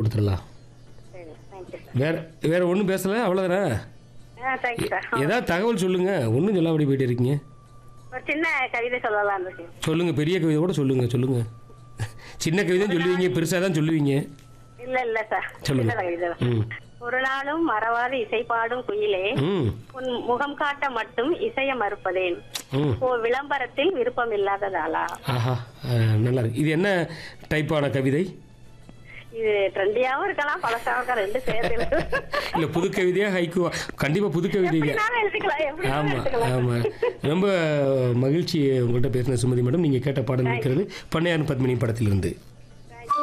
கொடுத்துடலாம் சரி thank you sir வேற வேற ஒன்றும் பேசல அவ்வளோதானே ஆ தேங்க்யூ சார் ஏதாவது தகவல் சொல்லுங்க ஒன்றும் சொல்லாமடி போயிட்டு இருக்கீங்க ஒரு சின்ன கவிதை சொல்லலாம் இருக்கேன் சொல்லுங்க பெரிய கவிதை கூட சொல்லுங்க சொல்லுங்க சின்ன கவிதை சொல்லுவீங்க பெருசாக தான் சொல்லுவீங்க இல்ல இல்ல சார் சொல்லுங்க. சின்ன கவிதை தான். ம் ஒரு நாளும் மறவாத இசைப்பாடும் குயிலே ம் உன் முகம் காட்ட மட்டும் இசைய மறுப்பதேன் ம் ஓ விளம்பரத்தில் விருப்பம் இல்லாததாலா ஆஹா அஹ், நல்லா இருக்கு இது என்ன டைப்பான கவிதை இது ட்ரெண்டியாவும் இருக்கலாம் பழசாவும் இருக்கலாம் ரெண்டு சேர்த்து இருக்கு. இல்லை புது கவிதையா ஹைக்குவா கண்டிப்பாக புது கவிதைங்க எப்படினாலும் எடுத்துக்கலாம் எப்படி ஆமாம் எடுத்துக்கலாம் ஆமாம் ரொம்ப மகிழ்ச்சி உங்கள்கிட்ட பேசின சுமதி மேடம் நீங்கள் கேட்ட பாடல் இருக்கிறது பண்ணையார் பத்மினி படத்திலிருந்து